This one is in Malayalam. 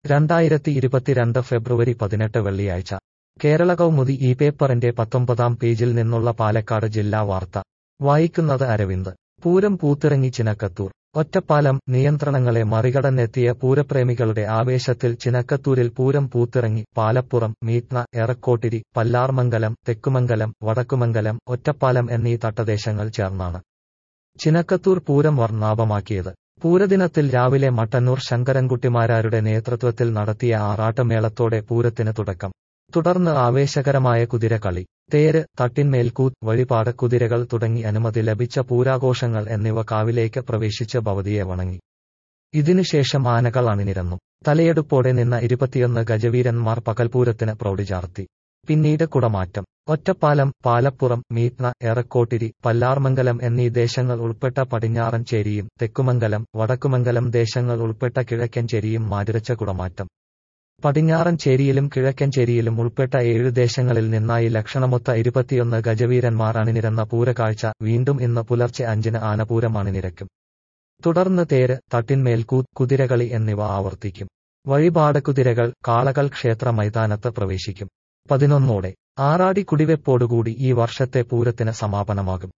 രണ്ടായിരത്തി ഇരുപത്തിരണ്ട് ഫെബ്രുവരി പതിനെട്ട് വെള്ളിയാഴ്ച കേരള കൗമുദി ഈ പേപ്പറിന്റെ പത്തൊമ്പതാം പേജിൽ നിന്നുള്ള പാലക്കാട് ജില്ലാ വാർത്ത വായിക്കുന്നത് അരവിന്ദ് പൂരം പൂത്തിറങ്ങി ചിനക്കത്തൂർ ഒറ്റപ്പാലം നിയന്ത്രണങ്ങളെ മറികടന്നെത്തിയ പൂരപ്രേമികളുടെ ആവേശത്തിൽ ചിനക്കത്തൂരിൽ പൂരം പൂത്തിറങ്ങി പാലപ്പുറം മീറ്റ്ന എറക്കോട്ടിരി പല്ലാർമംഗലം തെക്കുമംഗലം വടക്കുമംഗലം ഒറ്റപ്പാലം എന്നീ തട്ടദേശങ്ങൾ ചേർന്നാണ് ചിനക്കത്തൂർ പൂരം വർണ്ണാഭമാക്കിയത് പൂരദിനത്തിൽ രാവിലെ മട്ടന്നൂർ ശങ്കരൻകുട്ടിമാരാരുടെ നേതൃത്വത്തിൽ നടത്തിയ ആറാട്ടുമേളത്തോടെ പൂരത്തിന് തുടക്കം തുടർന്ന് ആവേശകരമായ കുതിരകളി തേര് തട്ടിന്മേൽക്കൂത്ത് വഴിപാട് കുതിരകൾ തുടങ്ങി അനുമതി ലഭിച്ച പൂരാഘോഷങ്ങൾ എന്നിവ കാവിലേക്ക് പ്രവേശിച്ച് ഭവതിയെ വണങ്ങി ഇതിനുശേഷം ആനകൾ അണിനിരന്നു തലയെടുപ്പോടെ നിന്ന ഇരുപത്തിയൊന്ന് ഗജവീരന്മാർ പകൽപൂരത്തിന് പ്രൗഢി ചാർത്തി പിന്നീട് കുടമാറ്റം ഒറ്റപ്പാലം പാലപ്പുറം മീറ്റ്ന എറക്കോട്ടിരി പല്ലാർമംഗലം എന്നീ ദേശങ്ങൾ ഉൾപ്പെട്ട പടിഞ്ഞാറൻ ചേരിയും തെക്കുമംഗലം വടക്കുമംഗലം ദേശങ്ങൾ ഉൾപ്പെട്ട കിഴക്കൻ ചേരിയും മാറ്റിരച്ച കുടമാറ്റം പടിഞ്ഞാറൻ ചേരിയിലും കിഴക്കൻ ചേരിയിലും ഉൾപ്പെട്ട ഏഴ് ദേശങ്ങളിൽ നിന്നായി ലക്ഷണമൊത്ത ഇരുപത്തിയൊന്ന് ഗജവീരന്മാർ അണിനിരന്ന പൂരകാഴ്ച വീണ്ടും ഇന്ന് പുലർച്ചെ അഞ്ചിന് ആനപൂരം അണിനിരക്കും തുടർന്ന് തേര് തട്ടിന്മേൽക്കൂത്ത് കുതിരകളി എന്നിവ ആവർത്തിക്കും വഴിപാട് കുതിരകൾ കാളകൾ ക്ഷേത്ര മൈതാനത്ത് പ്രവേശിക്കും പതിനൊന്നോടെ ആറാടി കുടിവെപ്പോടുകൂടി ഈ വർഷത്തെ പൂരത്തിന് സമാപനമാകും